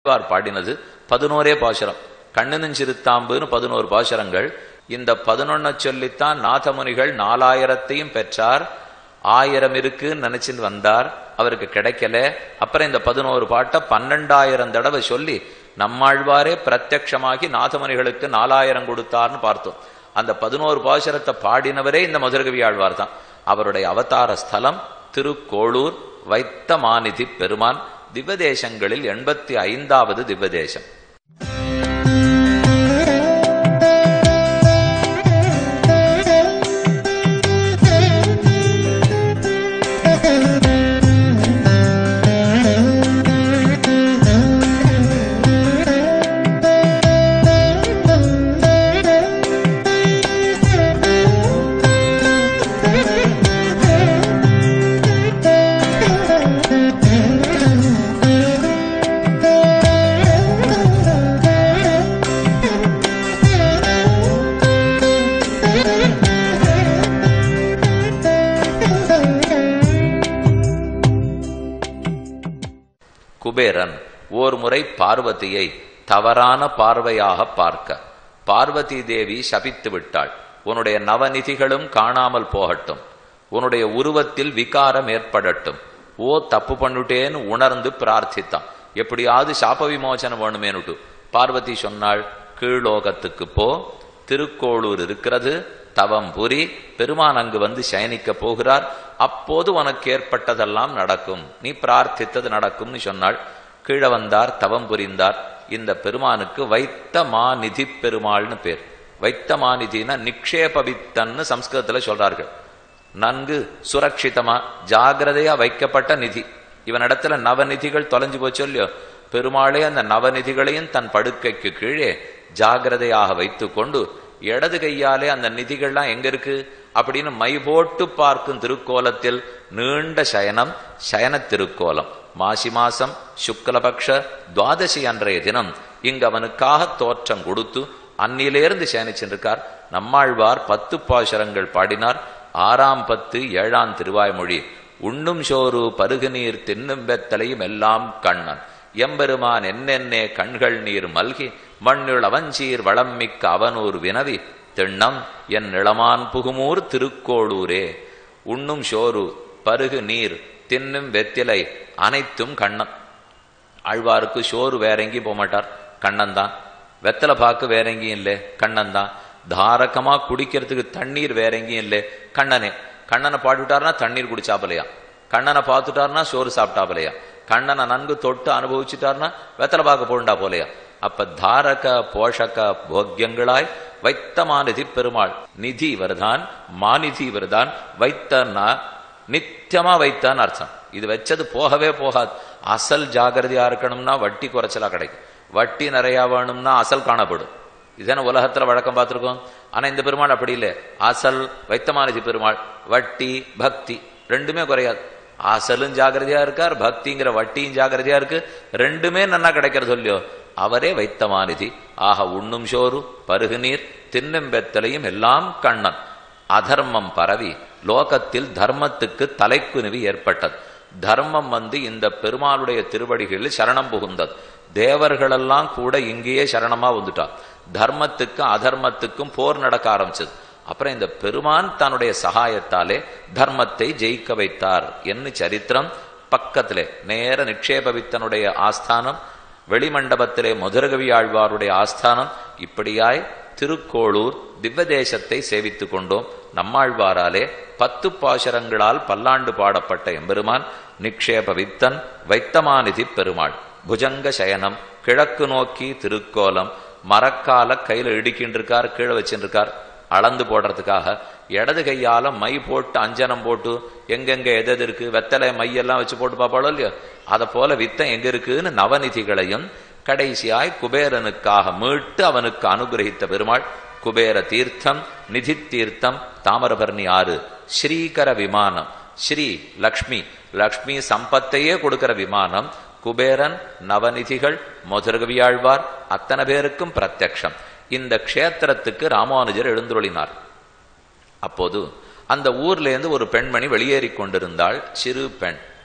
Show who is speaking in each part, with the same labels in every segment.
Speaker 1: ஆழ்வார் பாடினது பதினோரே பாசுரம் கண்ணனும் சிறுத்தாம்புன்னு பதினோரு பாசுரங்கள் இந்த பதினொன்ன சொல்லித்தான் நாதமுனிகள் நாலாயிரத்தையும் பெற்றார் ஆயிரம் இருக்குன்னு நினைச்சுட்டு வந்தார் அவருக்கு கிடைக்கல அப்புறம் இந்த பதினோரு பாட்டை பன்னெண்டாயிரம் தடவை சொல்லி நம்மாழ்வாரே பிரத்யக்ஷமாகி நாதமுனிகளுக்கு நாலாயிரம் கொடுத்தார்னு பார்த்தோம் அந்த பதினோரு பாசுரத்தை பாடினவரே இந்த மதுரகவி ஆழ்வார் தான் அவருடைய அவதார ஸ்தலம் திருக்கோளூர் வைத்தமாநிதி பெருமான் திவ்வதேசங்களில் எண்பத்தி ஐந்தாவது திவ்வதேசம் குபேரன் ஓர் முறை பார்வதியை தவறான பார்வையாக பார்க்க பார்வதி தேவி சபித்து விட்டாள் உன்னுடைய நவநிதிகளும் காணாமல் போகட்டும் உன்னுடைய உருவத்தில் விகாரம் ஏற்படட்டும் ஓ தப்பு பண்ணிட்டேன்னு உணர்ந்து பிரார்த்தித்தான் எப்படியாவது சாப விமோசனம் வேணுமேனுட்டு பார்வதி சொன்னாள் கீழோகத்துக்கு போ திருக்கோளூர் இருக்கிறது தவம் புரி பெருமான் அங்கு வந்து சயனிக்க போகிறார் அப்போது உனக்கு ஏற்பட்டதெல்லாம் நடக்கும் நீ பிரார்த்தித்தது நடக்கும்னு சொன்னாள் கீழே வந்தார் தவம் புரிந்தார் இந்த பெருமானுக்கு வைத்த மாநிதி பெருமாள்னு பேர் வைத்த மாநிதினா நிக்ஷேபவித்தன்னு சம்ஸ்கிருதத்துல சொல்றார்கள் நன்கு சுரக்ஷிதமா ஜாகிரதையா வைக்கப்பட்ட நிதி இவனிடத்துல நவநிதிகள் தொலைஞ்சு போச்சு இல்லையோ பெருமாளே அந்த நவநிதிகளையும் தன் படுக்கைக்கு கீழே ஜாகிரதையாக வைத்து கொண்டு இடது கையாலே அந்த நிதிகள்லாம் எங்க இருக்கு அப்படின்னு மை போட்டு பார்க்கும் திருக்கோலத்தில் நீண்ட சயனம் சயன திருக்கோலம் மாசி மாசம் சுக்லபக்ஷ துவாதசி அன்றைய தினம் இங்கு அவனுக்காக தோற்றம் கொடுத்து அன்னிலேருந்து சயனிச்சிருக்கார் நம்மாழ்வார் பத்து பாசுரங்கள் பாடினார் ஆறாம் பத்து ஏழாம் திருவாய்மொழி உண்ணும் சோறு பருகு நீர் தின்னும் வெத்தலையும் எல்லாம் கண்ணன் எம்பெருமான் என்னென்னே கண்கள் நீர் மல்கி மண்ணுள் அவஞ்சீர் வளம் மிக்க அவனூர் வினவி திண்ணம் என் இளமான் புகுமூர் திருக்கோளூரே உண்ணும் சோறு பருகு நீர் தின்னும் வெத்திலை அனைத்தும் கண்ணன் ஆழ்வாருக்கு சோறு வேற எங்கேயும் போக மாட்டார் கண்ணன் தான் வெத்தலை பாக்கு வேற எங்கேயும் இல்லை கண்ணன் தான் தாரகமா குடிக்கிறதுக்கு தண்ணீர் வேற எங்கேயும் இல்லை கண்ணனே கண்ணனை பாட்டுட்டார்னா தண்ணீர் குடிச்சாப்பலையா கண்ணனை பார்த்துட்டார்னா சோறு சாப்பிட்டாப்பலையா கண்ணனை நன்கு தொட்டு அனுபவிச்சுட்டார்னா வெத்தலை பாக்கு போண்டா போலையா அப்ப தாரக போஷக போக்கியங்களாய் வைத்த மாநிதி பெருமாள் நிதி வருதான் மாநிதி வருதான் வைத்தன்னா நித்தியமா வைத்தான்னு அர்த்தம் இது வச்சது போகவே போகாது அசல் ஜாகிரதையா இருக்கணும்னா வட்டி குறைச்சலா கிடைக்கும் வட்டி நிறையா வேணும்னா அசல் காணப்படும் இதுதானே உலகத்துல வழக்கம் பார்த்திருக்கோம் ஆனா இந்த பெருமாள் அப்படி இல்லை அசல் வைத்தமானதி பெருமாள் வட்டி பக்தி ரெண்டுமே குறையாது அசலும் ஜாகிரதையா இருக்கார் பக்திங்கிற வட்டியும் ஜாகிரதையா இருக்கு ரெண்டுமே நன்னா கிடைக்கிறது இல்லையோ அவரே வைத்தமானிதி ஆக உண்ணும் சோறு பருகு நீர் தின்னும் வெத்தலையும் எல்லாம் கண்ணன் அதர்மம் பரவி லோகத்தில் தர்மத்துக்கு தலைக்குனிவி ஏற்பட்டது தர்மம் வந்து இந்த பெருமாளுடைய திருவடிகளில் சரணம் புகுந்தது தேவர்களெல்லாம் கூட இங்கேயே சரணமா வந்துட்டா தர்மத்துக்கும் அதர்மத்துக்கும் போர் நடக்க ஆரம்பிச்சது அப்புறம் இந்த பெருமான் தன்னுடைய சகாயத்தாலே தர்மத்தை ஜெயிக்க வைத்தார் என்று சரித்திரம் பக்கத்திலே நேர நிக்ஷேபவித்தனுடைய ஆஸ்தானம் வெளிமண்டபத்திலே மதுரகவி ஆழ்வாருடைய ஆஸ்தானம் இப்படியாய் திருக்கோளூர் திவ்வதேசத்தை சேவித்துக் கொண்டோம் நம்மாழ்வாராலே பத்து பாசரங்களால் பல்லாண்டு பாடப்பட்ட எம்பெருமான் நிக்ஷேப வித்தன் வைத்தமாநிதி பெருமாள் புஜங்க சயனம் கிழக்கு நோக்கி திருக்கோலம் மரக்கால கையில இடிக்கின்றிருக்கார் கீழே வச்சுருக்கார் அளந்து போடுறதுக்காக இடது கையால மை போட்டு அஞ்சனம் போட்டு எங்கெங்க எது எது இருக்கு வெத்தலை மையெல்லாம் வச்சு போட்டு பார்ப்பாளோ இல்லையோ அதை போல வித்தம் எங்க இருக்குன்னு நவநிதிகளையும் கடைசியாய் குபேரனுக்காக மீட்டு அவனுக்கு அனுகிரகித்த பெருமாள் குபேர தீர்த்தம் நிதி தீர்த்தம் தாமிரபரணி ஆறு ஸ்ரீகர விமானம் ஸ்ரீ லக்ஷ்மி லக்ஷ்மி சம்பத்தையே கொடுக்கிற விமானம் குபேரன் நவநிதிகள் மதுரகவியாழ்வார் அத்தனை பேருக்கும் பிரத்யக்ஷம் இந்த க்ஷேத்திரத்துக்கு ராமானுஜர் எழுந்துருளினார் அப்போது அந்த ஊர்ல இருந்து ஒரு பெண்மணி வெளியேறி கொண்டிருந்தாள் சிறு பெண்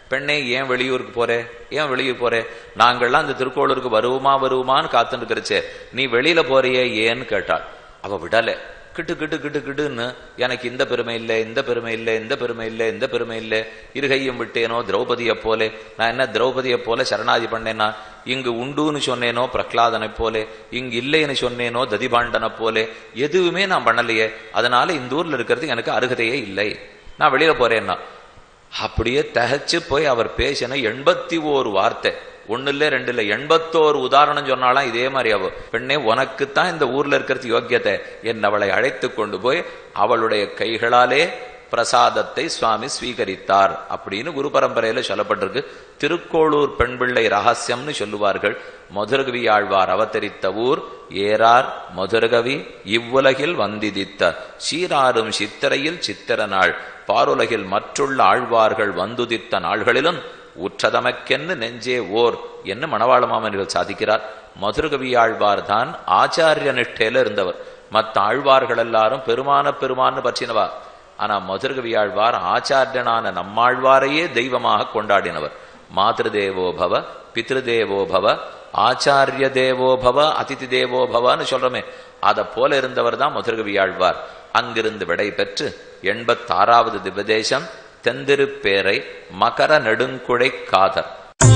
Speaker 1: பெண்ணே ஏன் வெளியூருக்கு போறே ஏன் வெளியூர் போறே நாங்கள்லாம் இந்த திருக்கோளூருக்கு வருவோமா வருவோமான்னு காத்துட்டு இருக்கிறச்சே நீ வெளியில போறியே ஏன்னு கேட்டாள் அவ விடல கிட்டு கிட்டு கிட்டு கிட்டுன்னு எனக்கு இந்த பெருமை இல்லை இந்த பெருமை இல்லை இந்த பெருமை இல்லை இந்த பெருமை இல்லை இருகையும் விட்டேனோ திரௌபதியை போலே நான் என்ன திரௌபதியை போல சரணாதி பண்ணேனா இங்கு உண்டுன்னு சொன்னேனோ பிரகலாதனை போலே இங்கு இல்லைன்னு சொன்னேனோ ததிபாண்டனை போலே எதுவுமே நான் பண்ணலையே அதனால இந்த ஊர்ல இருக்கிறதுக்கு எனக்கு அருகதையே இல்லை நான் வெளியில போறேன்னா அப்படியே தகச்சு போய் அவர் பேசின எண்பத்தி ஓரு வார்த்தை ஒண்ணு இல்ல ரெண்டு இல்ல எண்பத்தோரு உதாரணம் சொன்னாலாம் இதே மாதிரி அவ பெண்ணே உனக்குத்தான் இந்த ஊர்ல இருக்கிறது யோக்கியத்தை என் அவளை அழைத்து கொண்டு போய் அவளுடைய கைகளாலே பிரசாதத்தை சுவாமி ஸ்வீகரித்தார் அப்படின்னு குரு பரம்பரையில சொல்லப்பட்டிருக்கு திருக்கோளூர் பெண் பிள்ளை ரகசியம்னு சொல்லுவார்கள் மதுரகவி ஆழ்வார் அவதரித்த ஊர் ஏறார் மதுரகவி இவ்வுலகில் வந்திதித்த சீராரும் சித்திரையில் சித்திர நாள் பாருலகில் மற்றுள்ள ஆழ்வார்கள் வந்துதித்த நாள்களிலும் உற்றதமக்கென்னு நெஞ்சே ஓர் என்று மணவாள மாமனிகள் சாதிக்கிறார் மதுரகவி ஆழ்வார் தான் ஆச்சாரிய நிஷ்டையில இருந்தவர் மற்ற ஆழ்வார்கள் எல்லாரும் பெருமான பெருமான்னு பற்றினவா ஆனா மதுரகவி ஆழ்வார் ஆச்சாரியனான நம்மாழ்வாரையே தெய்வமாக கொண்டாடினவர் மாதேவோ பவ பித்ருதேவோ பவ ஆச்சாரிய தேவோ பவ அதிதி தேவோ பவன்னு சொல்றோமே அதை போல இருந்தவர் தான் மதுரகவி ஆழ்வார் அங்கிருந்து விடை பெற்று எண்பத்தாறாவது திபதேசம் தெந்திருப்பேரை மகர நெடுங்குழை காதர்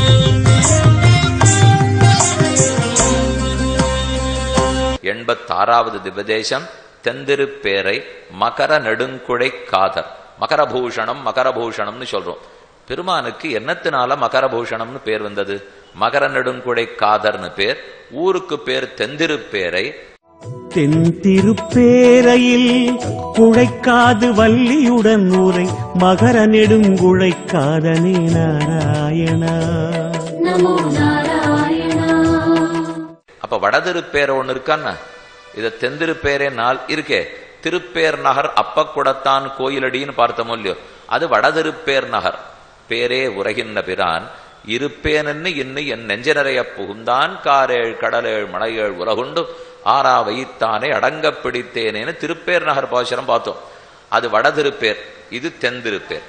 Speaker 1: எண்பத்தாறாவது திபதேசம் தெந்திருப்பேரை மகர நெடுங்குழை காதர் மகரபூஷணம் மகரபூஷணம்னு சொல்றோம் பெருமானுக்கு என்னத்தினால மகரபூஷணம்னு பேர் வந்தது மகர நெடுங்குழை காதர்னு பேர் ஊருக்கு பேர் தெந்திருப்பேரை
Speaker 2: தென்திருப்பேரையில் குழைக்காது வள்ளியுடன் ஊரை மகர நெடுங்குழைக்காதனே நாராயணா
Speaker 3: நமோ நாராயணா
Speaker 1: அப்ப வடதிருப்பேர் ஒண்ணு இருக்கான்னா இத தெந்திருப்பேரே நாள் இருக்கே திருப்பேர் நகர் அப்பக்குடத்தான் கோயிலடின்னு பார்த்தோமோ இல்லையோ அது வடதிருப்பேர் நகர் பேரே உரைகின்ற பிரான் இருப்பேனன்னு இன்னு என் நெஞ்ச நிறைய புகுந்தான் காரேழ் கடலேழ் மலையேழ் உலகுண்டு ஆறா வைத்தானே அடங்கப் பிடித்தேனேன்னு திருப்பேர் நகர் பாசுரம் பார்த்தோம் அது வடதிருப்பேர் இது தென்திருப்பேர்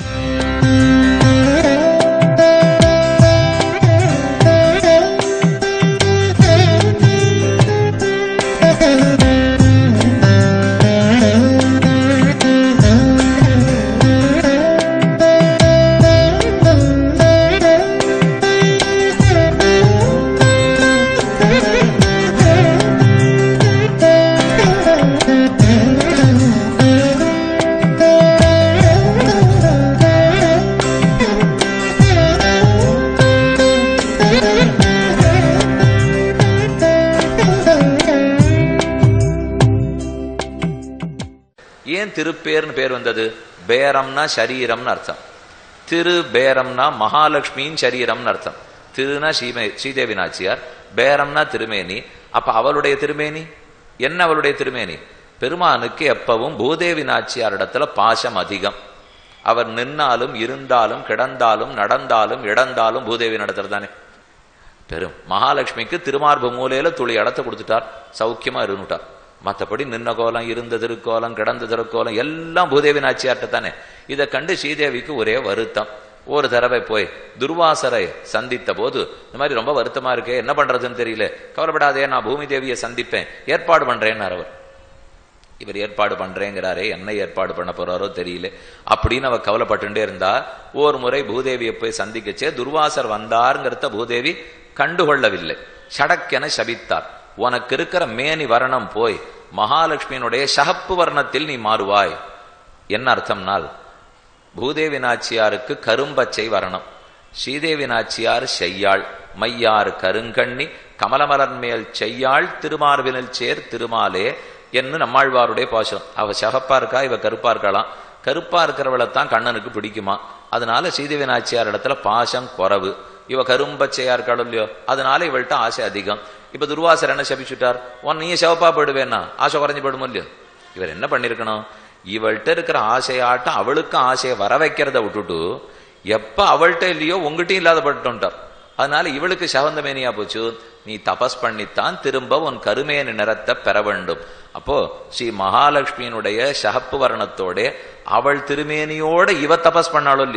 Speaker 1: ஏன் திருப்பேர்னு பேர் வந்தது பேரம்னா சரீரம்னு அர்த்தம் திரு பேரம்னா மகாலட்சுமியின் சரீரம்னு அர்த்தம் திருனா ஸ்ரீமே ஸ்ரீதேவி நாச்சியார் பேரம்னா திருமேனி அப்ப அவளுடைய திருமேனி என்ன அவளுடைய திருமேனி பெருமானுக்கு எப்பவும் பூதேவி நாச்சியார் இடத்துல பாசம் அதிகம் அவர் நின்னாலும் இருந்தாலும் கிடந்தாலும் நடந்தாலும் இடந்தாலும் பூதேவி நடத்துல தானே பெரும் மகாலட்சுமிக்கு திருமார்பு மூலையில துளி இடத்த கொடுத்துட்டார் சௌக்கியமா இருந்துட்டார் மற்றபடி நின்ன கோலம் இருந்த திருக்கோலம் கிடந்த திருக்கோலம் எல்லாம் பூதேவி நாச்சியார்ட்ட தானே இதை கண்டு ஸ்ரீதேவிக்கு ஒரே வருத்தம் ஒரு தடவை போய் துர்வாசரை சந்தித்த போது இந்த மாதிரி ரொம்ப வருத்தமா இருக்கே என்ன பண்றதுன்னு தெரியல கவலைப்படாதே நான் பூமி தேவியை சந்திப்பேன் ஏற்பாடு பண்றேன்னார் அவர் இவர் ஏற்பாடு பண்றேங்கிறாரே என்ன ஏற்பாடு பண்ண போறாரோ தெரியல அப்படின்னு அவ கவலைப்பட்டுட்டே இருந்தா ஒரு முறை பூதேவியை போய் சந்திக்கச்சே துர்வாசர் வந்தாருங்கிறத பூதேவி கண்டுகொள்ளவில்லை சடக்கென சபித்தார் உனக்கு இருக்கிற மேனி வர்ணம் போய் மகாலட்சுமியினுடைய சகப்பு வர்ணத்தில் நீ மாறுவாய் என்ன அர்த்தம்னால் பூதேவி நாச்சியாருக்கு கரும்பச்சை வர்ணம் ஸ்ரீதேவி நாச்சியார் செய்யாள் மையார் கருங்கண்ணி கமலமலன் மேல் செய்யாள் திருமார்பினில் சேர் திருமாலே என்று நம்மாழ்வாருடைய பாசம் அவ சகப்பா இருக்கா இவ கருப்பா இருக்கலாம் கருப்பா இருக்கிறவளை தான் கண்ணனுக்கு பிடிக்குமா அதனால ஸ்ரீதேவி நாச்சியார் இடத்துல பாசம் குறவு இவ கரும்பச்சையா இருக்காளோ இல்லையோ அதனால இவள்கிட்ட ஆசை அதிகம் இப்ப துர்வாசர் என்ன சபிச்சுட்டார் உன் நீ சிவப்பா போயிடுவேன்னா ஆசை குறைஞ்சு போயிடுமோ இல்லையோ இவர் என்ன பண்ணிருக்கணும் இவள்கிட்ட இருக்கிற ஆசையாட்டம் அவளுக்கும் ஆசையை வர வைக்கிறத விட்டுட்டு எப்ப அவள்கிட்ட இல்லையோ உங்ககிட்டயும் இல்லாத பட்டுட்டார் அதனால இவளுக்கு சவந்த மேனியா போச்சு நீ தபஸ் பண்ணித்தான் திரும்ப உன் கருமேனி நிறத்தை பெற வேண்டும் அப்போ ஸ்ரீ மகாலட்சுமியினுடைய சகப்பு வர்ணத்தோட அவள் திருமேனியோட இவ தபஸ் பண்ணாலும் இல்லையோ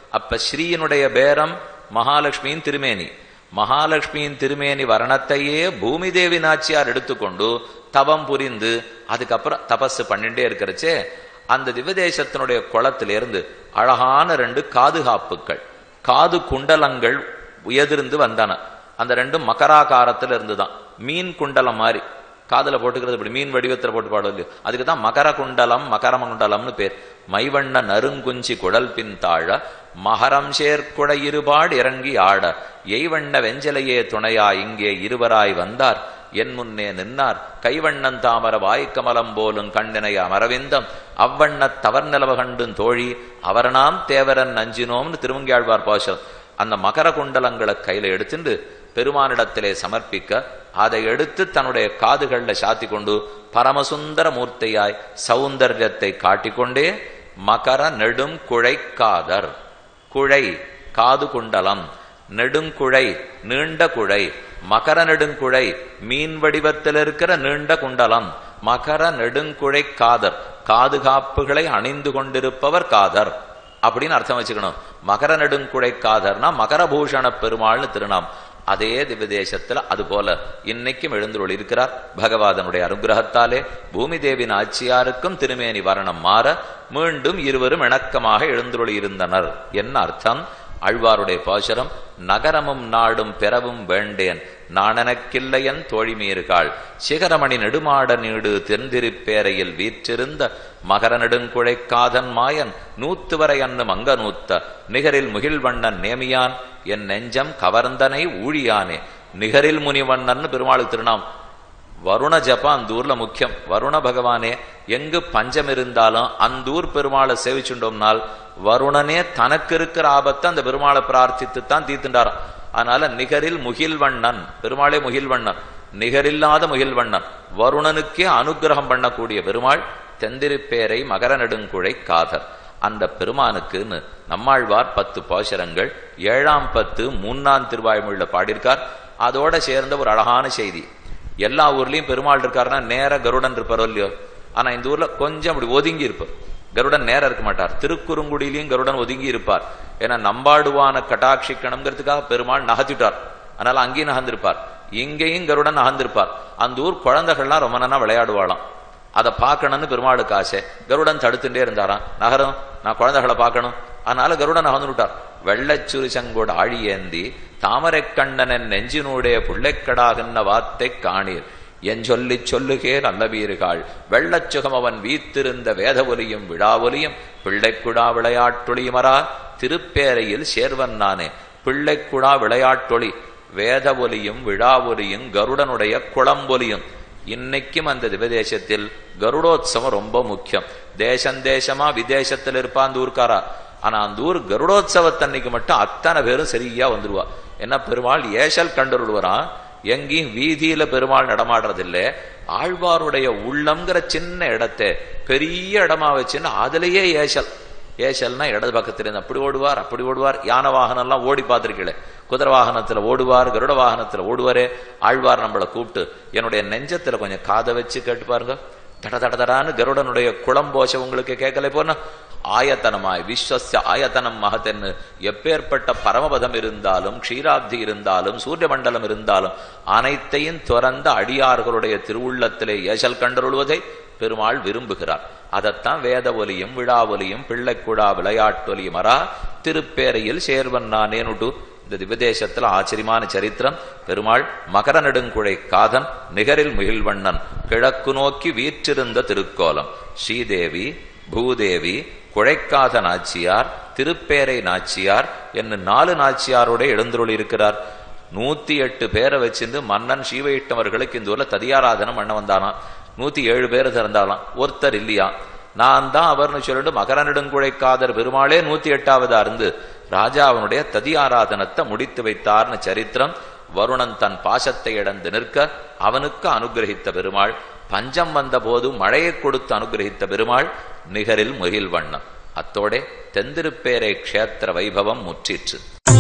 Speaker 1: அப்ப ஸ்ரீயினுடைய பேரம் மகாலட்சுமியின் திருமேனி மகாலட்சுமியின் திருமேனி வர்ணத்தையே பூமி தேவி நாச்சியார் எடுத்துக்கொண்டு தவம் புரிந்து அதுக்கப்புறம் தபஸ் பண்ணிட்டே இருக்கிறச்சே அந்த திவதேசத்தினுடைய குளத்திலிருந்து அழகான ரெண்டு காதுகாப்புகள் காது குண்டலங்கள் உயர்ந்து வந்தன அந்த ரெண்டும் மகராகாரத்துல இருந்துதான் மீன் குண்டலம் மாதிரி காதுல போட்டுக்கிறது இப்படி மீன் வடிவத்துல போட்டு பாடுவது இல்லையோ அதுக்கு தான் மகர குண்டலம் மகர குண்டலம்னு பேர் மைவண்ண நறுங்குஞ்சி குழல் பின் தாழ மகரம் சேர்க்குட இருபாடு இறங்கி ஆட எய்வண்ண வெஞ்சலையே துணையா இங்கே இருவராய் வந்தார் என் முன்னே நின்னார் கைவண்ணன் தாமர வாய்க்கமலம் போலும் கண்ணினை அமரவிந்தம் அவ்வண்ணத் தவர் நிலவ கண்டும் தோழி அவரனாம் தேவரன் நஞ்சினோம்னு திருவங்கியாழ்வார் பாசம் அந்த மகர குண்டலங்களை கையில எடுத்துட்டு பெருமானிடத்திலே சமர்ப்பிக்க அதை எடுத்து தன்னுடைய காதுகள்ல சாத்தி கொண்டு பரமசுந்தர மூர்த்தியாய் சௌந்தர்யத்தை காட்டிக்கொண்டே மகர நெடும் குழை காதர் குழை காது குண்டலம் நெடுங்குழை நீண்ட குழை மகர நெடுங்குழை மீன் வடிவத்தில் இருக்கிற நீண்ட குண்டலம் மகர நெடுங்குழை காதர் காதுகாப்புகளை அணிந்து கொண்டிருப்பவர் காதர் அப்படின்னு அர்த்தம் வச்சுக்கணும் மகர நெடுங்குழை காதர்னா மகரபூஷண பெருமாள்னு திருநாம் அதே திவ்யதேசத்துல அது போல இன்னைக்கும் எழுந்துள்ள இருக்கிறார் பகவாதனுடைய அனுகிரகத்தாலே பூமி தேவின் ஆட்சியாருக்கும் திருமேனி வரணம் மாற மீண்டும் இருவரும் இணக்கமாக எழுந்துள்ள இருந்தனர் என்ன அர்த்தம் ஆழ்வாருடைய பாசுரம் நகரமும் நாடும் பெறவும் வேண்டேன் நாணனக்கில்லையன் தோழிமீர்காள் சிகரமணி நெடுமாட நீடு தென்திருப்பேரையில் வீற்றிருந்த மகர நெடுங்குழை காதன் மாயன் நூத்து வரை அன்னு மங்க நூத்த நிகரில் முகில்வண்ணன் நேமியான் என் நெஞ்சம் கவர்ந்தனை ஊழியானே நிகரில் முனிவண்ணன் பெருமாளுக்கு திருநாம் வருண ஜபம் அந்த ஊர்ல முக்கியம் வருண பகவானே எங்கு பஞ்சம் இருந்தாலும் அந்த ஊர் பெருமாளை சேவிச்சுட்டோம்னால் வருணனே தனக்கு இருக்கிற ஆபத்தை அந்த பெருமாளை பிரார்த்தித்து தான் தீர்த்துண்டாராம் அதனால நிகரில் முகில்வண்ணன் பெருமாளே முகில்வண்ணன் நிகரில்லாத முகில்வண்ணன் வருணனுக்கே அனுகிரகம் பண்ணக்கூடிய பெருமாள் தெந்திருப்பேரை மகர நெடுங்குழை காதர் அந்த பெருமானுக்குன்னு நம்மாழ்வார் பத்து பாசுரங்கள் ஏழாம் பத்து மூന്നാம் திருவாய்மொழியில பாடியிருக்கார் அதோட சேர்ந்த ஒரு அழகான செய்தி எல்லா ஊர்லயும் பெருமாள் இருக்காருன்னா நேர கருடன் இருப்பாரோ இல்லையோ ஆனா இந்த ஊர்ல கொஞ்சம் அப்படி ஒதுங்கி இருப்பார் கருடன் நேரம் இருக்க மாட்டார் திருக்குறுங்குடியிலையும் கருடன் ஒதுங்கி இருப்பார் ஏன்னா நம்பாடுவான கட்டாட்சிக்கணுங்கிறதுக்காக பெருமாள் நகர்த்திட்டார் அதனால அங்கேயும் நகர்ந்திருப்பார் இங்கேயும் கருடன் நகர்ந்திருப்பார் அந்த ஊர் குழந்தைகள்லாம் ரொம்ப நல்லா விளையாடுவாளாம் அதை பார்க்கணும்னு பெருமாளுக்கு ஆசை கருடன் தடுத்துட்டே இருந்தாராம் நகரம் நான் குழந்தைகளை பார்க்கணும் அதனால கருடன் நகர்ந்து விட்டார் வெள்ளச்சுரு சங்கோட ஆழியேந்தி தாமரை கண்ணனன் நெஞ்சினூடைய புள்ளைக்கடாகின்ற வாத்தை காணீர் என் சொல்லி சொல்லுகே நல்ல வீறுகாள் வெள்ளச்சுகம் அவன் வீத்திருந்த வேத ஒலியும் விழா ஒலியும் பிள்ளைக்குடா விளையாட்டொளியுமரா திருப்பேரையில் சேர்வன் நானே பிள்ளைக்குடா விளையாட்டொளி வேத ஒலியும் விழா ஒலியும் கருடனுடைய குளம்பொலியும் இன்னைக்கும் அந்த திவதேசத்தில் கருடோத்சவம் ரொம்ப முக்கியம் தேசம் தேசமா விதேசத்தில் இருப்பா அந்த ஊர்க்காரா ஆனா அந்த ஊர் கருடோத்சவத்தன்னைக்கு மட்டும் அத்தனை பேரும் சரியா வந்துருவா என்ன பெருமாள் ஏசல் கண்டுருடுவரான் எங்கேயும் வீதியில பெருமாள் நடமாடுறதில்லை ஆழ்வாருடைய உள்ளம்ங்கிற சின்ன இடத்தை பெரிய இடமா வச்சுன்னு அதுலயே ஏசல் ஏசல்னா இடது பக்கத்துல இருந்து அப்படி ஓடுவார் அப்படி ஓடுவார் யானை வாகனம் எல்லாம் ஓடி பார்த்திருக்கீங்களே குதிரை வாகனத்துல ஓடுவார் கருட வாகனத்துல ஓடுவாரே ஆழ்வார் நம்மளை கூப்பிட்டு என்னுடைய நெஞ்சத்துல கொஞ்சம் காதை வச்சு கேட்டு பாருங்க தட தட தடான்னு கருடனுடைய குளம்போஷ உங்களுக்கு கேட்கல போனா ஆயத்தனமாய் விஸ்வசிய ஆயத்தனம் மகத்தென்னு எப்பேற்பட்ட பரமபதம் இருந்தாலும் க்ஷீராப்தி இருந்தாலும் சூரிய மண்டலம் இருந்தாலும் அனைத்தையும் துறந்த அடியார்களுடைய திருவுள்ளத்திலே ஏசல் கண்டருள்வதை பெருமாள் விரும்புகிறார் அதைத்தான் வேத ஒலியும் விழா ஒலியும் பிள்ளைக்குழா விளையாட்டொலியும் அரா திருப்பேரையில் சேர்வன் நானேனுட்டு இந்த திவதேசத்துல ஆச்சரியமான சரித்திரம் பெருமாள் மகர நெடுங்குழை காதன் நிகரில் முகில்வண்ணன் கிழக்கு நோக்கி வீற்றிருந்த திருக்கோலம் ஸ்ரீதேவி பூதேவி குழைக்காத நாச்சியார் திருப்பேரை நாச்சியார் என்று நாலு நாச்சியாரோட எழுந்துருள் இருக்கிறார் நூத்தி எட்டு பேரை வச்சிருந்து மன்னன் ஸ்ரீவைஷ்ணவர்களுக்கு இந்த ஊர்ல ததியாராதனம் பண்ண வந்தானா நூத்தி ஏழு பேர் திறந்தாலாம் ஒருத்தர் இல்லையா நான் தான் அவர்னு சொல்லிட்டு மகர நெடுங்குழைக்காதர் பெருமாளே நூத்தி எட்டாவதா இருந்து ராஜா அவனுடைய ததி ஆராதனத்தை முடித்து வைத்தார்னு சரித்திரம் வருணன் தன் பாசத்தை இழந்து நிற்க அவனுக்கு அனுகிரகித்த பெருமாள் பஞ்சம் வந்த போது மழையை கொடுத்து அனுகிரகித்த பெருமாள் நிகரில் முகில் வண்ணம் அத்தோடே தெந்திருப்பேரை க்ஷேத்திர வைபவம் முற்றிற்று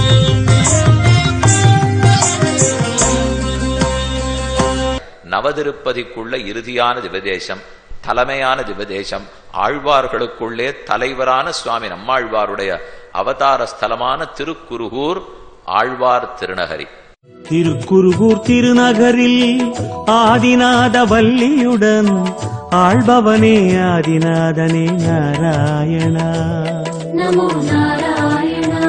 Speaker 1: நவதிருப்பதிக்குள்ள இறுதியான திவதேசம் தலைமையான திவதேசம் ஆழ்வார்களுக்குள்ளே தலைவரான சுவாமி நம்மாழ்வாருடைய அவதார ஸ்தலமான திருக்குருகூர் ஆழ்வார் திருநகரி
Speaker 2: திருக்குருகூர் திருநகரில் ஆதிநாத வள்ளியுடன் ஆள்பவனே ஆதிநாதனே நாராயணா
Speaker 3: नमो नारायणा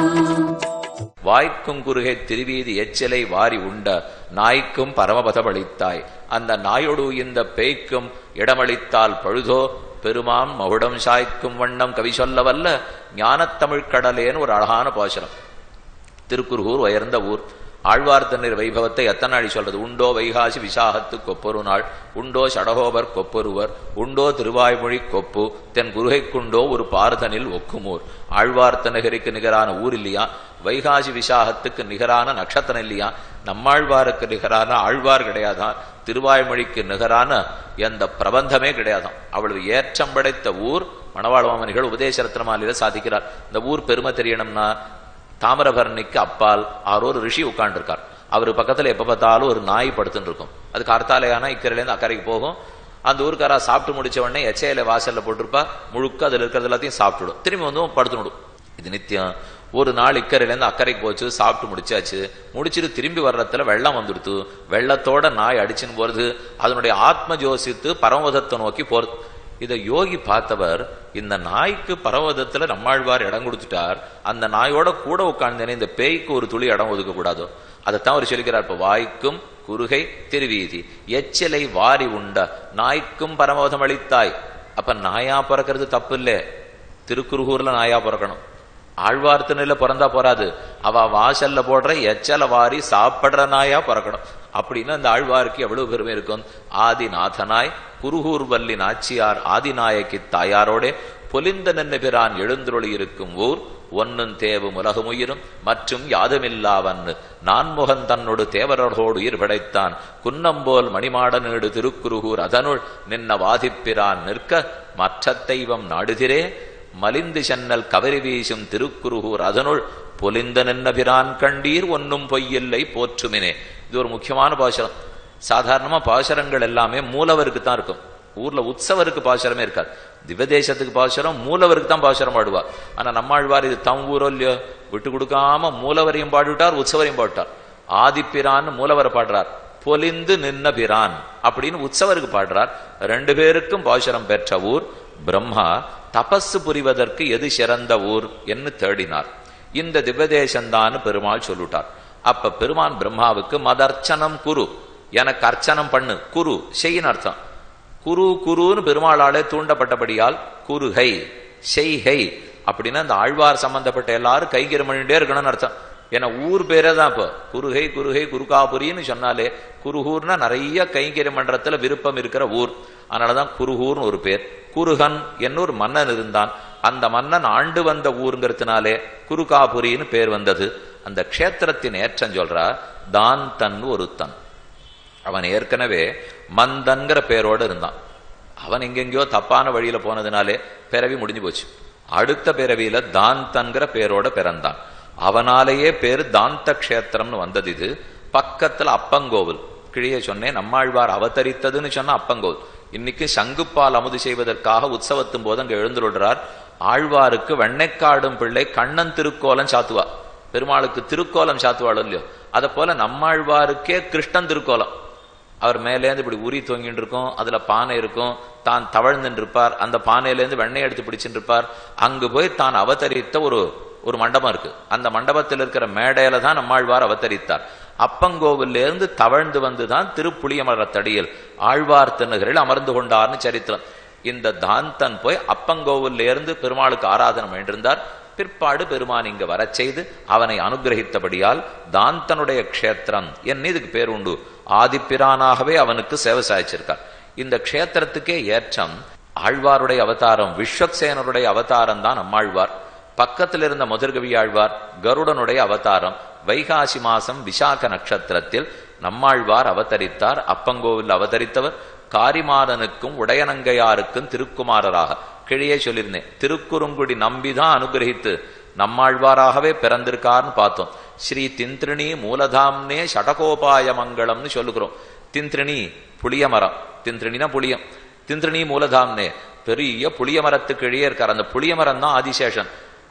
Speaker 1: வாய்க்கும் குறுகை திருவீதி எச்சிலை வாரி உண்ட நாய்க்கும் பரமபதமளித்தாய் அந்த நாயொடு இந்த பேய்க்கும் இடமளித்தால் பழுதோ பெருமான் மகுடம் சாய்க்கும் வண்ணம் கவி சொல்ல வல்ல ஞானத்தமிழ் கடலேன்னு ஒரு அழகான பாசனம் திருக்குறுகூர் உயர்ந்த ஊர் ஆழ்வார் தண்ணீர் வைபவத்தை எத்தனை நாளி சொல்றது உண்டோ வைகாசி விசாகத்து கொப்பொரு நாள் உண்டோ சடகோபர் கொப்பொருவர் உண்டோ திருவாய்மொழி கொப்பு தென் குருகைக்குண்டோ ஒரு பார்தனில் ஒக்குமூர் ஆழ்வார் தன்னகரிக்கு நிகரான ஊர் இல்லையா வைகாசி விசாகத்துக்கு நிகரான நட்சத்திரம் இல்லையா நம்மாழ்வாருக்கு நிகரான ஆழ்வார் கிடையாதான் திருவாய்மொழிக்கு நிகரான எந்த பிரபந்தமே கிடையாதாம் அவ்வளவு ஏற்றம் படைத்த ஊர் மணவாள மாமனிகள் உபதேச ரத்னமாலையில சாதிக்கிறார் இந்த ஊர் பெருமை தெரியணும்னா தாமிரபரணிக்கு அப்பால் ஆரோ ஒரு ரிஷி உட்காந்துருக்கார் அவர் பக்கத்துல எப்ப பார்த்தாலும் ஒரு நாய் படுத்துன்னு இருக்கும் அது கார்த்தாலையானா இக்கரையிலேருந்து அக்கறைக்கு போகும் அந்த ஊருக்காரா சாப்பிட்டு முடிச்ச உடனே எச்சையில வாசல்ல போட்டிருப்பா முழுக்க அதுல இருக்கிறது எல்லாத்தையும் சாப்பிட்டுடும் திரும்பி வந்து படுத்துனுடும் இது நித்தியம் ஒரு நாள் இக்கரையிலேருந்து அக்கறைக்கு போச்சு சாப்பிட்டு முடிச்சாச்சு முடிச்சிட்டு திரும்பி வர்றதுல வெள்ளம் வந்துடுத்து வெள்ளத்தோட நாய் அடிச்சுன்னு போறது அதனுடைய ஆத்ம ஜோசித்து பரமபதத்தை நோக்கி போறது இதை யோகி பார்த்தவர் இந்த நாய்க்கு பரவதத்துல நம்மாழ்வார் இடம் கொடுத்துட்டார் அந்த நாயோட கூட உட்கார்ந்தேனே இந்த பேய்க்கு ஒரு துளி இடம் ஒதுக்க கூடாதோ அதைத்தான் அவர் சொல்லிக்கிறார் இப்ப வாய்க்கும் குறுகை திருவீதி எச்சிலை வாரி உண்ட நாய்க்கும் பரமபதம் அளித்தாய் அப்ப நாயா பிறக்கிறது தப்பு இல்ல திருக்குறுகூர்ல நாயா பிறக்கணும் ஆழ்வார் திருநில பிறந்தா போறாது அவ வாசல்ல போடுற எச்சல வாரி சாப்பிடுற நாயா பிறக்கணும் அப்படின்னு அந்த ஆழ்வாருக்கு எவ்வளவு பெருமை இருக்கும் ஆதிநாதனாய் குருகூர் வல்லி நாச்சியார் ஆதிநாயகி தாயாரோடே பொலிந்த நின்று பிரான் எழுந்துருளி இருக்கும் ஊர் ஒன்னும் தேவும் உலகமுயிரும் மற்றும் யாதுமில்லாவன்னு நான்முகன் தன்னோடு தேவரோடு உயிர் படைத்தான் குன்னம்போல் மணிமாட நீடு திருக்குருகூர் அதனுள் நின்ன வாதிப்பிரான் நிற்க மற்ற தெய்வம் நாடுதிரே மலிந்து சென்னல் கவரி வீசும் திருக்குருகூர் அதனுள் பொலிந்த நின்ன பிரான் கண்டீர் ஒன்னும் பொய்யில்லை போற்றுமினே இது ஒரு முக்கியமான பாசுரம் சாதாரணமா பாசுரங்கள் எல்லாமே மூலவருக்கு தான் இருக்கும் ஊர்ல உற்சவருக்கு பாசுரமே இருக்காது திவதேசத்துக்கு பாசுரம் மூலவருக்கு தான் பாசுரம் பாடுவா ஆனா நம்மாழ்வார் இது தம் ஊரோ இல்லையோ விட்டு கொடுக்காம மூலவரையும் பாடிவிட்டார் உற்சவரையும் பாடிட்டார் ஆதிப்பிரான் மூலவரை பாடுறார் பொலிந்து நின்ன பிரான் அப்படின்னு உற்சவருக்கு பாடுறார் ரெண்டு பேருக்கும் பாசுரம் பெற்ற ஊர் பிரம்மா தபசு புரிவதற்கு எது சிறந்த ஊர் என்று தேடினார் இந்த திவ்யதேசந்தான்னு பெருமாள் சொல்லிட்டார் அப்ப பெருமான் பிரம்மாவுக்கு மதர்ச்சனம் குரு எனக்கு அர்ச்சனம் பண்ணு குரு செய்யின்னு அர்த்தம் குரு குருன்னு பெருமாளாலே தூண்டப்பட்டபடியால் குருகை செய்கை அப்படின்னா அந்த ஆழ்வார் சம்பந்தப்பட்ட எல்லாரும் கைகிரம் பண்ணிட்டே இருக்கணும்னு அர்த்தம் ஏன்னா ஊர் பேரே தான் இப்போ குருகை குருகை குருகாபுரின்னு சொன்னாலே குருகூர்னா நிறைய கைங்கரிய மன்றத்துல விருப்பம் இருக்கிற ஊர் அதனாலதான் குருகூர்னு ஒரு பேர் குருகன் என்ன ஒரு மன்னன் இருந்தான் அந்த மன்னன் ஆண்டு வந்த ஊருங்கிறதுனாலே குருகாபுரின்னு பேர் வந்தது அந்த க்ஷேத்திரத்தின் ஏற்றம் சொல்றா தான் தன் ஒருத்தன் அவன் ஏற்கனவே மந்தன்கிற பேரோடு இருந்தான் அவன் எங்கெங்கயோ தப்பான வழியில போனதுனாலே பிறவி முடிஞ்சு போச்சு அடுத்த பிறவியில தாந்தன்கிற பேரோட பிறந்தான் அவனாலேயே பேரு தாந்த கஷேத்திரம்னு வந்தது இது பக்கத்துல அப்பங்கோவில் கிழிய சொன்னேன் நம்மாழ்வார் அவதரித்ததுன்னு சொன்ன அப்பங்கோவில் இன்னைக்கு சங்குப்பால் அமுது செய்வதற்காக உற்சவத்தும் போது அங்க எழுந்துள்ளார் ஆழ்வாருக்கு வெண்ணைக்காடும் பிள்ளை கண்ணன் திருக்கோலம் சாத்துவா பெருமாளுக்கு திருக்கோலம் சாத்துவாள் இல்லையோ அதை போல நம்மாழ்வாருக்கே கிருஷ்ணன் திருக்கோலம் அவர் மேலேருந்து இப்படி உரி தொங்கிட்டு இருக்கும் அதுல பானை இருக்கும் தான் தவழ்ந்துட்டு இருப்பார் அந்த பானையிலேருந்து வெண்ணெய் எடுத்து பிடிச்சிட்டு இருப்பார் அங்கு போய் தான் அவதரித்த ஒரு ஒரு மண்டபம் இருக்கு அந்த மண்டபத்தில் இருக்கிற மேடையில தான் நம்மாழ்வார் அவதரித்தார் அப்பங்கோவில்ல இருந்து தவழ்ந்து வந்துதான் திருப்புளியமரத்தடியில் ஆழ்வார் திருநகரில் அமர்ந்து கொண்டார்னு சரித்திரம் இந்த தாந்தன் போய் அப்பங்கோவில்ல இருந்து பெருமாளுக்கு ஆராதனை வேண்டியிருந்தார் பிற்பாடு பெருமான் இங்க வரச் செய்து அவனை அனுகிரகித்தபடியால் தாந்தனுடைய க்ஷேத்திரம் என்ன இதுக்கு பேர் உண்டு ஆதிப்பிரானாகவே அவனுக்கு சேவை சாய்ச்சிருக்கார் இந்த க்ஷேத்திரத்துக்கே ஏற்றம் ஆழ்வாருடைய அவதாரம் விஸ்வக்சேனருடைய அவதாரம் தான் நம்மாழ்வார் பக்கத்தில் இருந்த முதற்கவி ஆழ்வார் கருடனுடைய அவதாரம் வைகாசி மாசம் விசாக நட்சத்திரத்தில் நம்மாழ்வார் அவதரித்தார் அப்பங்கோவில் அவதரித்தவர் காரிமாறனுக்கும் உடையனங்கையாருக்கும் திருக்குமாரராக கிழியே சொல்லியிருந்தேன் திருக்குறுங்குடி நம்பிதான் அனுகிரகித்து நம்மாழ்வாராகவே பிறந்திருக்கார்னு பார்த்தோம் ஸ்ரீ திந்திரிணி மூலதாம்னே ஷடகோபாய மங்களம்னு சொல்லுகிறோம் திந்திரிணி புளிய மரம் திந்திரிணினா புளியம் திந்திரிணி மூலதாம்னே பெரிய புளிய மரத்துக்கு இடையே இருக்கார் அந்த புளிய மரம் தான் ஆதிசேஷன்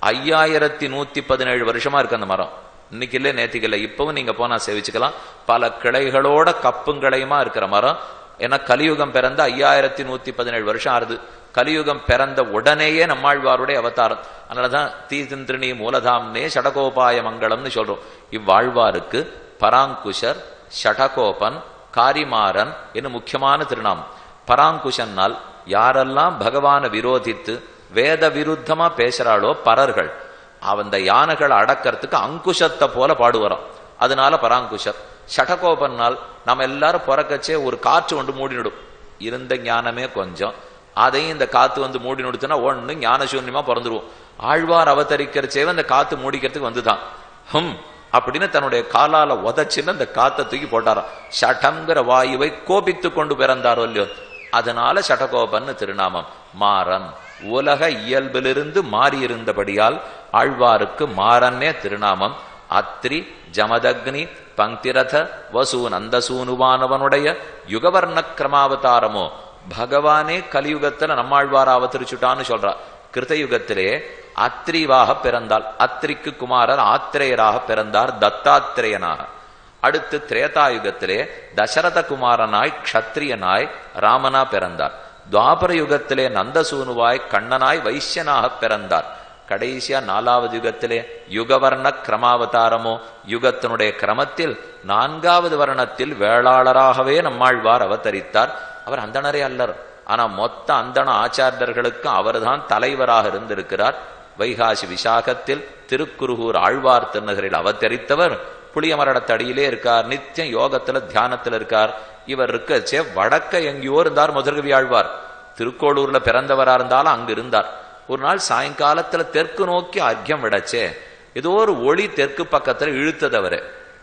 Speaker 1: ஐயாயிரத்தி நூத்தி பதினேழு வருஷமா இருக்கு அந்த மரம் இன்னைக்கு இல்லை நேத்திக்கு இல்லை இப்பவும் நீங்க போனா சேவிச்சுக்கலாம் பல கிளைகளோட கப்புங்களையுமா இருக்கிற மரம் ஏன்னா கலியுகம் பிறந்த ஐயாயிரத்தி நூத்தி பதினேழு வருஷம் ஆறுது கலியுகம் பிறந்த உடனேயே நம்மாழ்வாருடைய அவதாரம் அதனாலதான் தீதிந்திரிணி மூலதாம்னே ஷடகோபாய மங்களம்னு சொல்றோம் இவ்வாழ்வாருக்கு பராங்குஷர் ஷடகோபன் காரிமாறன் என்னும் முக்கியமான திருநாமம் பராங்குஷன்னால் யாரெல்லாம் பகவானை விரோதித்து வேத விருத்தமா பேசுறாளோ பரர்கள் அந்த யானைகளை அடக்கிறதுக்கு அங்குஷத்தை போல பாடுவறான் அதனால பராங்குஷர் ஷடகோபன்னால் நம்ம எல்லாரும் பிறக்கச்சே ஒரு காற்று வந்து மூடிவிடும் இருந்த ஞானமே கொஞ்சம் அதையும் இந்த காத்து வந்து மூடி நுடுத்துனா ஒண்ணு ஞானசூன்யமா பிறந்துருவோம் ஆழ்வார் அவதரிக்கிறச்சேவே அந்த காத்து மூடிக்கிறதுக்கு வந்துதான் ஹம் அப்படின்னு தன்னுடைய காலால உதச்சுன்னு அந்த காத்தை தூக்கி போட்டாராம் ஷடங்கிற வாயுவை கோபித்து கொண்டு பிறந்தாரோ இல்லையோ அதனால ஷடகோபன்னு திருநாமம் மாறன் உலக இயல்பிலிருந்து மாறியிருந்தபடியால் ஆழ்வாருக்கு மாறன்னே திருநாமம் அத்ரி ஜமதக்னி பங்கிரத வசூ நந்தசூனுவானவனுடைய யுகவர்ண கிரமாவதாரமோ பகவானே கலியுகத்துல நம்மாழ்வார அவதரிச்சுட்டான்னு சொல்றா கிருத்தயுகத்திலே அத்ரிவாக பிறந்தால் அத்ரிக்கு குமாரர் ஆத்திரேயராக பிறந்தார் தத்தாத்திரேயனாக அடுத்து திரேதாயுகத்திலே தசரத குமாரனாய் க்ஷத்ரியனாய் ராமனா பிறந்தார் துவாபர யுகத்திலே நந்தசூனுவாய் கண்ணனாய் வைசியனாக பிறந்தார் கடைசியா நாலாவது யுகத்திலே யுகவர்ண கிரமாவதாரமோ யுகத்தினுடைய கிரமத்தில் நான்காவது வர்ணத்தில் வேளாளராகவே நம்மாழ்வார் அவதரித்தார் அவர் அந்தணரே அல்லர் ஆனா மொத்த அந்தண ஆச்சாரியர்களுக்கும் அவர்தான் தலைவராக இருந்திருக்கிறார் வைகாசி விசாகத்தில் திருக்குருகூர் ஆழ்வார் திருநகரில் அவதரித்தவர் புளியமரடத்தடியிலே இருக்கார் நித்தியம் யோகத்துல தியானத்துல இருக்கார் இவர் இருக்கச்சே வடக்க எங்கேயோ இருந்தார் முதற்கவி ஆழ்வார் திருக்கோளூர்ல பிறந்தவரா இருந்தாலும் அங்கு இருந்தார் ஒரு நாள் சாயங்காலத்துல தெற்கு நோக்கி அர்க்கியம் விடச்சே ஏதோ ஒரு ஒளி தெற்கு பக்கத்துல இழுத்ததவரு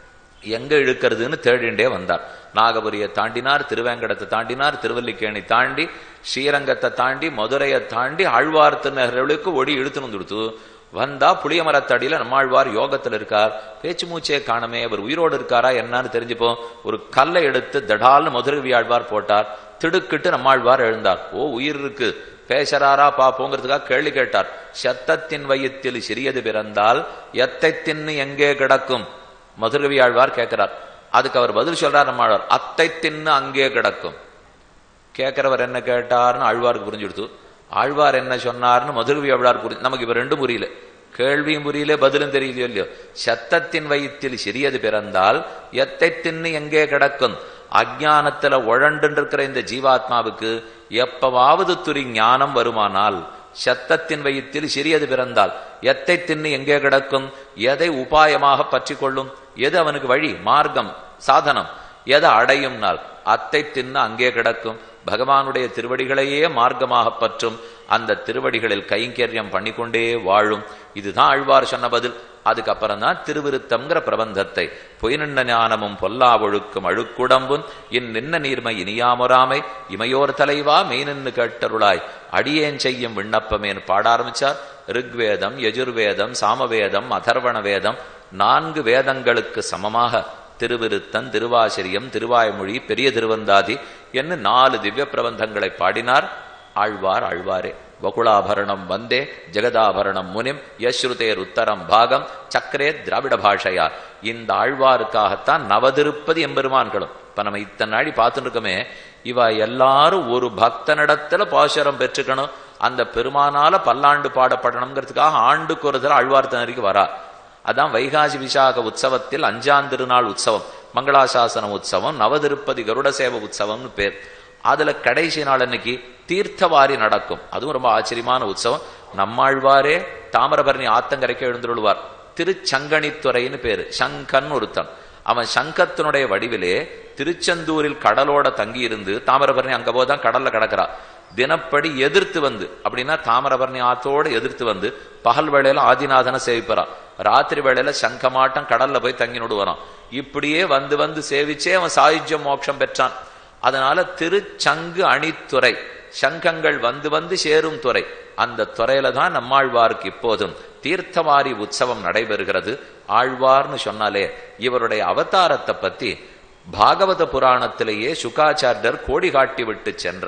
Speaker 1: எங்க இழுக்கிறதுன்னு தேடிண்டே வந்தார் நாகபுரியை தாண்டினார் திருவேங்கடத்தை தாண்டினார் திருவல்லிக்கேணி தாண்டி ஸ்ரீரங்கத்தை தாண்டி மதுரையை தாண்டி ஆழ்வார் திருநகர்களுக்கு ஒடி இழுத்துன்னு வந்துடுத்து வந்தா புளியமரத்தடியில நம்மாழ்வார் யோகத்துல இருக்கார் பேச்சு மூச்சே காணமே அவர் உயிரோடு இருக்காரா என்னன்னு தெரிஞ்சுப்போம் ஒரு கல்லை எடுத்து தடால்னு மதுரவி ஆழ்வார் போட்டார் திடுக்கிட்டு நம்மாழ்வார் எழுந்தார் ஓ உயிர் இருக்கு பேசறாரா பாப்போங்கிறதுக்காக கேள்வி கேட்டார் சத்தத்தின் வயிற்றில் சிறியது பிறந்தால் எத்தை தின்னு எங்கே கிடக்கும் மதுரவி ஆழ்வார் கேட்கிறார் அதுக்கு அவர் பதில் சொல்றார் நம்மாழ்வார் அத்தை தின்னு அங்கே கிடக்கும் கேட்கிறவர் என்ன கேட்டார்னு ஆழ்வாருக்கு புரிஞ்சுடுத்து ஆழ்வார் என்ன சொன்னார்னு மதுரவி ஆழ்வார் புரிஞ்சு நமக்கு இப்ப ரெண்டும் புரியல கேள்வியும் புரியல பதிலும் தெரியலையோ இல்லையோ சத்தத்தின் வயிற்றில் சிறியது பிறந்தால் எத்தை தின்னு எங்கே கிடக்கும் அஜானத்துல உழண்டு இருக்கிற இந்த ஜீவாத்மாவுக்கு எப்பவாவது துரி ஞானம் வருமானால் சத்தத்தின் வயிற்றில் சிறியது பிறந்தால் எத்தை தின்னு எங்கே கிடக்கும் எதை உபாயமாக பற்றி கொள்ளும் எது அவனுக்கு வழி மார்க்கம் சாதனம் எதை அடையும் நாள் அத்தை தின்னு அங்கே கிடக்கும் பகவானுடைய திருவடிகளையே மார்க்கமாக பற்றும் அந்த திருவடிகளில் கைங்கரியம் பண்ணிக்கொண்டே வாழும் இதுதான் ஆழ்வார் சொன்ன பதில் அதுக்கப்புறம் தான் திருவிருத்தம்ங்கிற பிரபந்தத்தை பொய்நின்ன ஞானமும் பொல்லா ஒழுக்கும் அழுக்குடம்பும் இன் நின்ன நீர்மை இனியாமுறாமை இமையோர் தலைவா மெய்நின்னு கேட்டருளாய் அடியேன் செய்யும் விண்ணப்பமேன்னு பாட ஆரம்பிச்சார் ரிக்வேதம் யஜுர்வேதம் சாமவேதம் அதர்வண வேதம் நான்கு வேதங்களுக்கு சமமாக திருவிருத்தன் திருவாசிரியம் திருவாய்மொழி பெரிய திருவந்தாதி என்று நாலு திவ்ய பிரபந்தங்களை பாடினார் ஆழ்வார் ஆழ்வாரே வகுளாபரணம் வந்தே ஜெகதாபரணம் முனிம் யஸ்ருதேர் உத்தரம் பாகம் சக்கரே திராவிட பாஷையார் இந்த ஆழ்வாருக்காகத்தான் நவதிருப்பதி எம்பெருமான்களும் இப்ப நம்ம இத்தனை நாடி பார்த்துட்டு இருக்கோமே இவ எல்லாரும் ஒரு பக்தனிடத்துல பாசுரம் பெற்றுக்கணும் அந்த பெருமானால பல்லாண்டு பாடப்படணுங்கிறதுக்காக ஆண்டுக்கு ஒரு தடவை ஆழ்வார் தனரிக்கு வரா அதான் வைகாசி விசாக உற்சவத்தில் அஞ்சாம் திருநாள் உற்சவம் மங்களாசாசனம் உற்சவம் நவதிருப்பதி கருட சேவ உற்சவம்னு பேர் அதுல கடைசி நாள் அன்னைக்கு தீர்த்தவாரி நடக்கும் அதுவும் ரொம்ப ஆச்சரியமான உற்சவம் நம்மாழ்வாரே தாமிரபரணி ஆத்தங்கரைக்கு எழுந்துள்ளுவார் திருச்சங்கணித்துறைன்னு பேரு சங்கன் ஒருத்தன் அவன் சங்கத்தினுடைய வடிவிலே திருச்செந்தூரில் கடலோட தங்கி இருந்து தாமிரபரணி அங்க போதான் கடல்ல கிடக்கிறா தினப்படி எதிர்த்து வந்து அப்படின்னா தாமிரபரணி ஆத்தோட எதிர்த்து வந்து பகல் வேளையில ஆதிநாதனை சேவிப்பறான் ராத்திரி வேளையில சங்கமாட்டம் கடல்ல போய் தங்கி நடுவறான் இப்படியே வந்து வந்து சேவிச்சே அவன் சாயுஜ்யம் மோட்சம் பெற்றான் அதனால திருச்சங்கு அணித்துறை சங்கங்கள் வந்து வந்து சேரும் துறை அந்த துறையில தான் நம்மாழ்வாருக்கு இப்போதும் தீர்த்தவாரி உற்சவம் நடைபெறுகிறது ஆழ்வார்னு சொன்னாலே இவருடைய அவதாரத்தை பத்தி பாகவத புராணத்திலேயே சுகாச்சாரியர் கோடி காட்டி விட்டு சென்றார்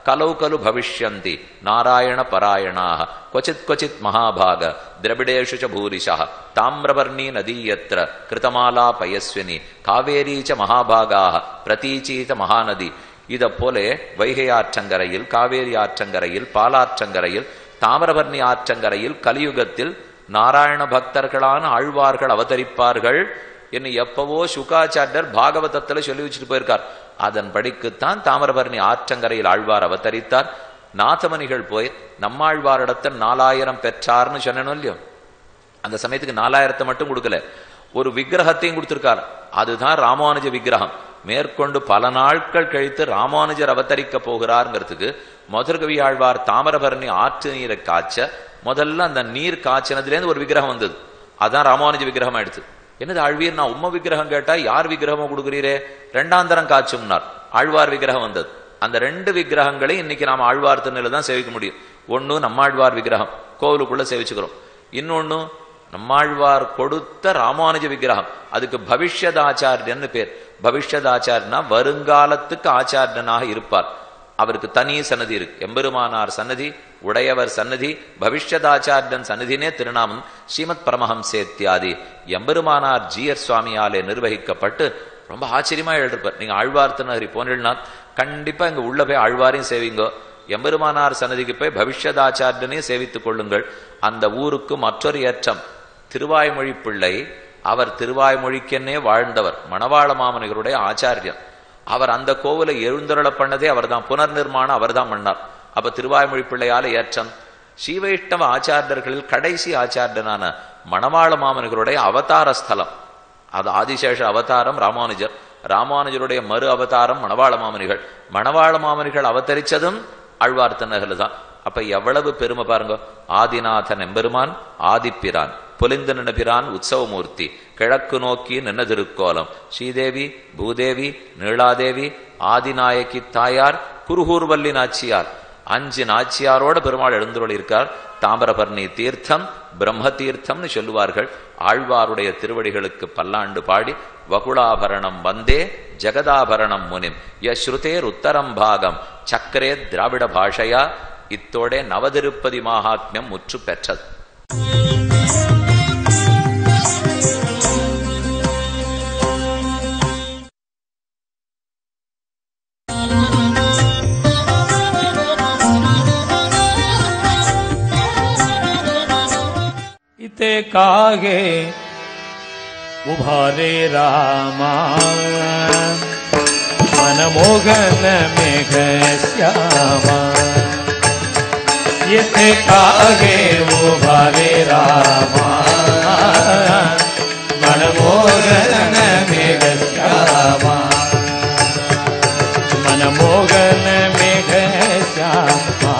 Speaker 1: கலௌ கலு பவிஷ்யந்தி நாராயண பராயணாக क्वचित् क्वचित् महाभाग द्रविडेषु च भूरिशः ताम्रवर्णी नदी यत्र कृतमाला पयस्विनी காவேரி ச மகாபாகாக பிரதீச்சி ச மகாநதி இத போலே வைகை ஆற்றங்கரையில் காவேரி ஆற்றங்கரையில் பாலாற்றங்கரையில் தாமிரபரணி ஆற்றங்கரையில் கலியுகத்தில் நாராயண பக்தர்களான ஆழ்வார்கள் அவதரிப்பார்கள் என்று எப்பவோ சுகாச்சாரியர் பாகவதத்துல சொல்லி வச்சுட்டு போயிருக்கார் அதன் படிக்குத்தான் தாமிரபரணி ஆற்றங்கரையில் ஆழ்வார் அவதரித்தார் நாதமணிகள் போய் நம்மாழ்வாரிடத்தில் நாலாயிரம் பெற்றார்னு சொன்னனும் இல்லையோ அந்த சமயத்துக்கு நாலாயிரத்தை மட்டும் கொடுக்கல ஒரு விக்கிரகத்தையும் கொடுத்திருக்கார் அதுதான் ராமானுஜ விக்கிரகம் மேற்கொண்டு பல நாட்கள் கழித்து ராமானுஜர் அவதரிக்க போகிறாருங்கிறதுக்கு மதுரகவி ஆழ்வார் தாமிரபரணி ஆற்று நீரை காய்ச்ச முதல்ல அந்த நீர் காய்ச்சினதுலேருந்து ஒரு விக்கிரகம் வந்தது அதான் ராமானுஜ விக்கிரகம் ஆயிடுச்சு என்னது ஆழ்வீர் நான் உம்ம விக்கிரகம் கேட்டா யார் விக்கிரகமா கொடுக்குறீரே ரெண்டாந்தரம் காய்ச்சும்னார் ஆழ்வார் விக்கிரகம் வந்தது அந்த ரெண்டு விக்கிரகங்களை இன்னைக்கு நாம ஆழ்வார் திருநில தான் சேவிக்க முடியும் ஒண்ணு நம்மாழ்வார் விக்கிரகம் கோவிலுக்குள்ள சேவிச்சுக்கிறோம் இன்னொன்னு நம்மாழ்வார் கொடுத்த ராமானுஜ விக்கிரகம் அதுக்கு பவிஷ்யதாச்சாரியன்னு பேர் பவிஷ்யதாச்சாரியனா வருங்காலத்துக்கு ஆச்சாரியனாக இருப்பார் அவருக்கு தனி சன்னதி இருக்கு எம்பெருமானார் சன்னதி உடையவர் சன்னதி பவிஷ்யதாச்சாரியன் சன்னதினே திருநாமம் ஸ்ரீமத் பரமஹம்சேத்தியாதி எம்பெருமானார் ஜியர் சுவாமியாலே நிர்வகிக்கப்பட்டு ரொம்ப ஆச்சரியமா எழுதிருப்பார் நீங்க ஆழ்வார் திருநகரி போனீங்கன்னா கண்டிப்பா இங்க உள்ள போய் ஆழ்வாரையும் சேவிங்கோ எம்பெருமானார் சன்னதிக்கு போய் பவிஷ்யதாச்சாரியனையும் சேவித்துக் கொள்ளுங்கள் அந்த ஊருக்கு மற்றொரு ஏற்றம் திருவாய்மொழி பிள்ளை அவர் திருவாய்மொழிக்கென்னே வாழ்ந்தவர் மணவாள மாமனிகருடைய ஆச்சாரியன் அவர் அந்த கோவிலை எழுந்தருள பண்ணதே அவர்தான் புனர் நிர்மாணம் அவர்தான் பண்ணார் அப்ப திருவாய்மொழி பிள்ளையால ஏற்றம் ஸ்ரீவைஷ்ணவ ஆச்சாரியர்களில் கடைசி ஆச்சாரியனான மணவாள மாமனிகருடைய அவதார ஸ்தலம் அது ஆதிசேஷ அவதாரம் ராமானுஜர் ராமானுஜருடைய மறு அவதாரம் மணவாள மாமனிகள் மணவாள மாமனிகள் அவதரிச்சதும் ஆழ்வார் திருநகர்ல தான் அப்ப எவ்வளவு பெருமை பாருங்க ஆதிநாதன் எம்பெருமான் ஆதிப்பிரான் பொலிந்து நினபிரான் உற்சவமூர்த்தி கிழக்கு நோக்கி நின்ன திருக்கோலம் ஸ்ரீதேவி பூதேவி நீளாதேவி ஆதிநாயகி தாயார் குருகூர்வல்லி நாச்சியார் அஞ்சு நாச்சியாரோட பெருமாள் எழுந்துள்ள இருக்கார் தாமிரபரணி தீர்த்தம் பிரம்ம தீர்த்தம்னு சொல்லுவார்கள் ஆழ்வாருடைய திருவடிகளுக்கு பல்லாண்டு பாடி வகுளாபரணம் வந்தே ஜெகதாபரணம் முனிம் யஸ்ருதேர் உத்தரம் பாகம் சக்கரே திராவிட பாஷையா இத்தோட நவதிருப்பதி மாகாத்மியம் முற்று பெற்றது
Speaker 4: इते कागे उभारे रामा मनमोहन मेघ श्यामा इते कागे उभारे रामा मनमोहन मेघ श्यामा मनमोहन मेघ श्यामा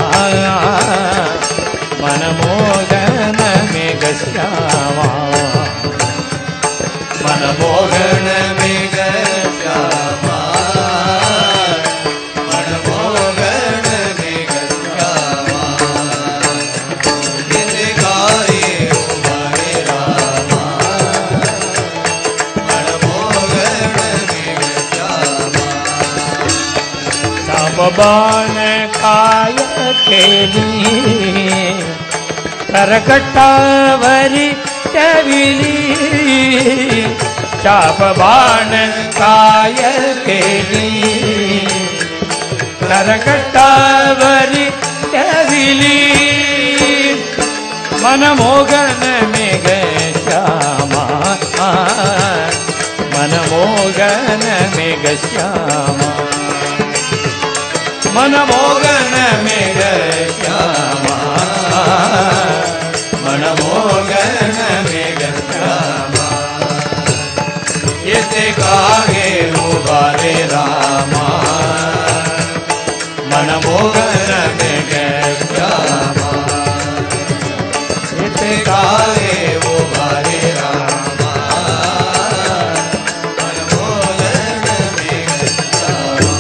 Speaker 4: मनमोहन मेघ श्यामा मनमोहन मेघ श्यामा मनमोहन मेघ श्यामा जिस गाये हरे रामा मनमोहन मेघ श्यामा चापबाण काय केली करकटावरी टविली चापबाण काय केली करकटावरी टविली मनमोगन मेघ श्यामा मनमोगन मेघ श्यामा मनमोगन मेघ श्यामा मनमोगन मेघ श्यामा येते कागे उभारे रामा मनमोगन मेघ श्यामा येते कागे उभारे रामा मनमोगन मेघ श्यामा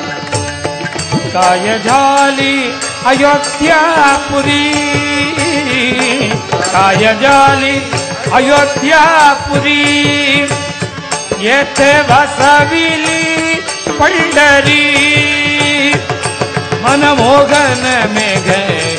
Speaker 4: काय झाली अयोध्यापुरी काय झाली अयोध्यापुरी येथे वसविली पंढरी मनमोहन में गए